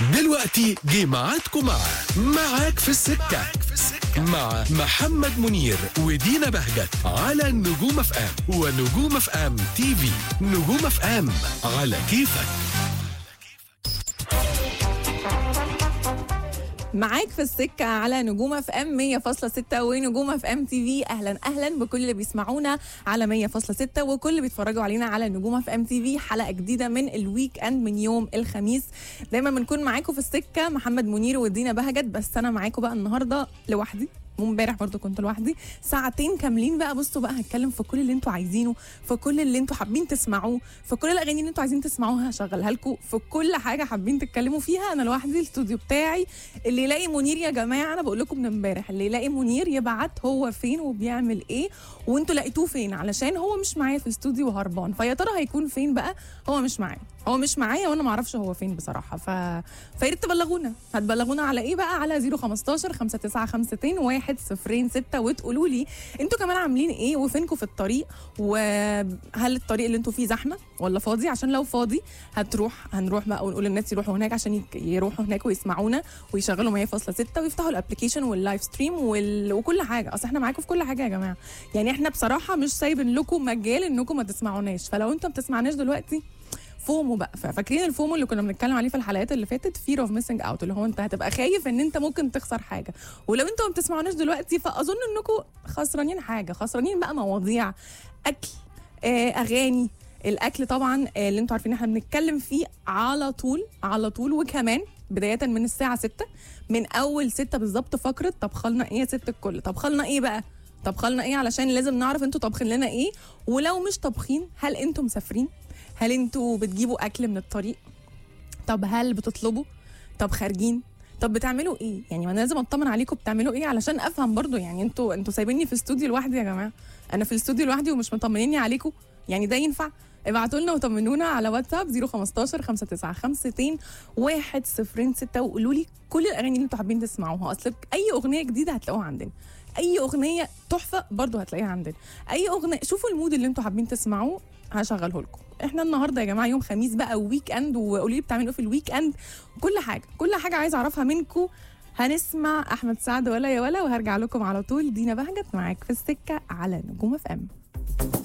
دلوقتي جه ميعادكم مع معاك في السكة مع محمد منير ودينا بهجت على نجوم اف ام ونجوم اف ام تي في نجوم اف ام على كيفك معاك في السكة على نجوم اف ام 100.6 ونجوم اف ام تي في اهلا اهلا بكل اللي بيسمعونا على 100.6 وكل اللي بيتفرجوا علينا على نجوم اف ام تي في حلقة جديدة من الويك اند من يوم الخميس دايما بنكون معاكم في السكة محمد منير ودينا بهجت بس انا معاكم بقى النهاردة لوحدي وامبارح برضو كنت لوحدي ساعتين كاملين بقى بصوا بقى هتكلم في كل اللي انتوا عايزينه في كل اللي انتوا حابين تسمعوه في كل الاغاني اللي انتوا عايزين تسمعوها هشغلها لكم في كل حاجه حابين تتكلموا فيها انا لوحدي الاستوديو بتاعي اللي يلاقي منير يا جماعه انا بقول لكم من امبارح اللي يلاقي منير يبعت هو فين وبيعمل ايه وانتوا لقيتوه فين علشان هو مش معايا في الاستوديو وهربان فيا ترى هيكون فين بقى هو مش معايا هو مش معايا وانا ما اعرفش هو فين بصراحه ف فيا ريت تبلغونا هتبلغونا على ايه بقى على 015 5952 106 وتقولوا لي انتوا كمان عاملين ايه وفينكم في الطريق وهل الطريق اللي انتوا فيه زحمه ولا فاضي عشان لو فاضي هتروح هنروح بقى ونقول للناس يروحوا هناك عشان يك- يروحوا هناك ويسمعونا ويشغلوا 100.6 ويفتحوا الابلكيشن واللايف ستريم وال... وكل حاجه اصل احنا معاكم في كل حاجه يا جماعه يعني احنا بصراحه مش سايبين لكم مجال انكم ما تسمعوناش فلو انتوا ما بتسمعناش دلوقتي فومو بقى فاكرين الفومو اللي كنا بنتكلم عليه في الحلقات اللي فاتت فير اوف ميسنج اوت اللي هو انت هتبقى خايف ان انت ممكن تخسر حاجه ولو انتوا ما بتسمعوناش دلوقتي فاظن انكم خسرانين حاجه خسرانين بقى مواضيع اكل آه، اغاني الاكل طبعا آه، اللي انتوا عارفين احنا بنتكلم فيه على طول على طول وكمان بدايه من الساعه 6 من اول 6 بالظبط فقره طبخ لنا ايه يا ست الكل طبخ لنا ايه بقى طبخ لنا ايه علشان لازم نعرف انتوا طبخين لنا ايه ولو مش طابخين هل انتوا مسافرين هل انتوا بتجيبوا اكل من الطريق طب هل بتطلبوا طب خارجين طب بتعملوا ايه يعني ما انا لازم اطمن عليكم بتعملوا ايه علشان افهم برضو يعني انتوا انتوا سايبيني في استوديو لوحدي يا جماعه انا في الاستوديو لوحدي ومش مطمنيني عليكم يعني ده ينفع ابعتوا لنا وطمنونا على واتساب 015 5952 106 وقولوا لي كل الاغاني اللي انتوا حابين تسمعوها اصل اي اغنيه جديده هتلاقوها عندنا اي اغنيه تحفه برضو هتلاقيها عندنا اي اغنيه شوفوا المود اللي انتوا حابين تسمعوه هشغله لكم احنا النهارده يا جماعه يوم خميس بقى وويك اند وقولوا لي بتعملوا ايه في الويك اند كل حاجه كل حاجه عايزه اعرفها منكم هنسمع احمد سعد ولا يا ولا وهرجع لكم على طول دينا بهجت معاك في السكه على نجوم اف ام